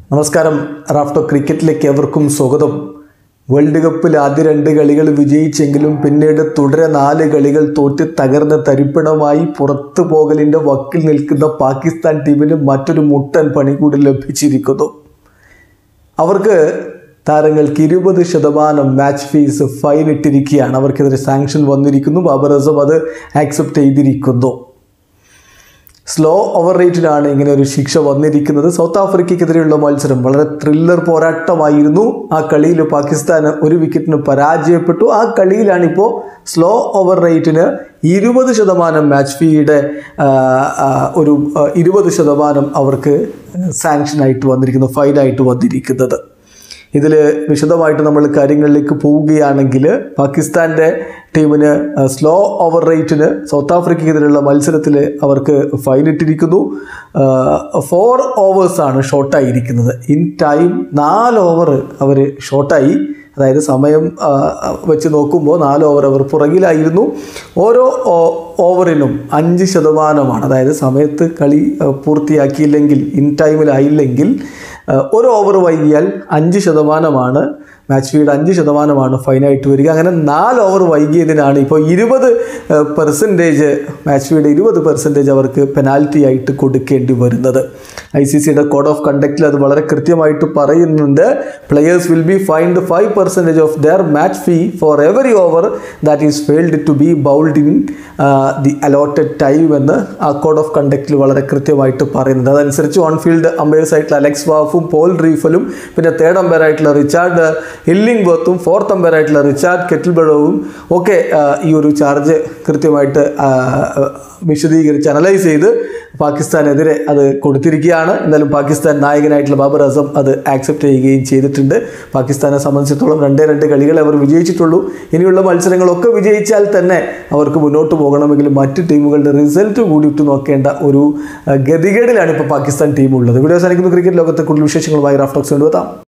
നമസ്കാരം റാഫ്റ്റോ ക്രിക്കറ്റിലേക്ക് എവർക്കും സ്വാഗതം വേൾഡ് കപ്പിൽ ആദ്യ രണ്ട് കളികൾ വിജയിച്ചെങ്കിലും പിന്നീട് തുടരെ നാല് കളികൾ തോറ്റ് തകർന്ന് തരിപ്പണമായി പുറത്തു പോകലിൻ്റെ വക്കിൽ നിൽക്കുന്ന പാകിസ്ഥാൻ ടീമിന് മറ്റൊരു മുട്ടൻ പണി കൂടി ലഭിച്ചിരിക്കുന്നു അവർക്ക് താരങ്ങൾക്ക് ഇരുപത് ശതമാനം മാച്ച് ഫീസ് ഫൈൻ ഇട്ടിരിക്കുകയാണ് അവർക്കെതിരെ സാങ്ഷൻ വന്നിരിക്കുന്നു ബാബർ അസം അത് ആക്സെപ്റ്റ് ചെയ്തിരിക്കുന്നു സ്ലോ ഓവർ റേറ്റിലാണ് ഇങ്ങനെ ഒരു ശിക്ഷ വന്നിരിക്കുന്നത് സൗത്ത് ആഫ്രിക്കയ്ക്കെതിരെയുള്ള മത്സരം വളരെ ത്രില്ലർ പോരാട്ടമായിരുന്നു ആ കളിയിൽ പാകിസ്ഥാൻ ഒരു വിക്കറ്റിന് പരാജയപ്പെട്ടു ആ കളിയിലാണ് ഇപ്പോൾ സ്ലോ ഓവർ റേറ്റിന് ഇരുപത് ശതമാനം മാച്ച് ഫീയുടെ ആ, ആ, ഒരു ആ, ഇരുപത് ശതമാനം അവർക്ക് സാങ്ഷനായിട്ട് വന്നിരിക്കുന്നു ഫൈനായിട്ട് വന്നിരിക്കുന്നത് ഇതിൽ വിശദമായിട്ട് നമ്മൾ കാര്യങ്ങളിലേക്ക് പോവുകയാണെങ്കിൽ പാകിസ്ഥാൻ്റെ ടീമിന് സ്ലോ ഓവർ റേറ്റിന് സൗത്ത് ആഫ്രിക്കയ്ക്കെതിരെയുള്ള മത്സരത്തിൽ അവർക്ക് ഫൈൻ ഇട്ടിരിക്കുന്നു ഫോർ ഓവേഴ്സാണ് ഷോർട്ടായിരിക്കുന്നത് ഇൻ ടൈം നാല് ഓവർ അവർ ഷോർട്ടായി അതായത് സമയം ആ, വെച്ച് നോക്കുമ്പോൾ നാല് ഓവർ അവർ പുറകിലായിരുന്നു ഓരോ ഓ- ഓവറിനും അഞ്ച് ശതമാനമാണ് അതായത് സമയത്ത് കളി ആ, പൂർത്തിയാക്കിയില്ലെങ്കിൽ ഇൻ ടൈമിലായില്ലെങ്കിൽ ആ, ഒരു ഓവർ വൈകിയാൽ അഞ്ച് ശതമാനമാണ് മാച്ച് ഫീയുടെ അഞ്ച് ശതമാനമാണ് ഫൈനായിട്ട് വരിക അങ്ങനെ നാല് ഓവർ വൈകിയതിനാണ് ഇപ്പോൾ ഇരുപത് പെർസെൻറ്റേജ് മാച്ച് ഫീയുടെ ഇരുപത് പെർസെൻറ്റേജ് അവർക്ക് പെനാൽറ്റി ആയിട്ട് കൊടുക്കേണ്ടി വരുന്നത് ഐ സി സിയുടെ കോഡ് ഓഫ് കണ്ടക്റ്റിൽ അത് വളരെ കൃത്യമായിട്ട് പറയുന്നുണ്ട് players will be fined five percentage of their match fee for every over that is failed to be bowled in the allotted time എന്ന് ആ കോഡ് ഓഫ് കണ്ടക്റ്റിൽ വളരെ കൃത്യമായിട്ട് പറയുന്നുണ്ട് അതനുസരിച്ച് ഓൺ ഫീൽഡ് അമ്പയേഴ്സ് ആയിട്ടുള്ള അലക്സ് വാഫും പോൾ റീഫലും പിന്നെ തേർഡ് അമ്പയർ ആയിട്ടുള്ള റിച്ചാർഡ് ഹില്ലിംഗ് ബർത്തും ഫോർത്ത് അമ്പയർ ആയിട്ടുള്ള റിച്ചാർഡ് കെറ്റിൽബഡോവും ഒക്കെ ആ, ഈ ഒരു ചാർജ് കൃത്യമായിട്ട് ആ, വിശദീകരിച്ച് അനലൈസ് ചെയ്ത് പാകിസ്ഥാനെതിരെ അത് കൊടുത്തിരിക്കുകയാണ് എന്നാലും പാകിസ്ഥാൻ നായകനായിട്ടുള്ള ബാബർ അസം അത് ആക്സെപ്റ്റ് ചെയ്യുകയും ചെയ്തിട്ടുണ്ട് പാകിസ്ഥാനെ സംബന്ധിച്ചിടത്തോളം രണ്ടേ രണ്ട് കളികളെ അവർ വിജയിച്ചിട്ടുള്ളൂ ഇനിയുള്ള മത്സരങ്ങളൊക്കെ വിജയിച്ചാൽ തന്നെ അവർക്ക് മുന്നോട്ട് പോകണമെങ്കിൽ മറ്റ് ടീമുകളുടെ റിസൾട്ട് കൂടി ഇട്ട് നോക്കേണ്ട ഒരു ആ, ഗതികേടിലാണ് ഇപ്പോൾ പാകിസ്ഥാൻ ടീം ഉള്ളത് ഇവിടെ അവസാനിക്കുന്ന ക്രിക്കറ്റ് ലോകത്തെ കൂടുതൽ വിശേഷങ്ങളുമായി റാഫ്റ്റോക്സ് കൊണ്ടുവെത്താം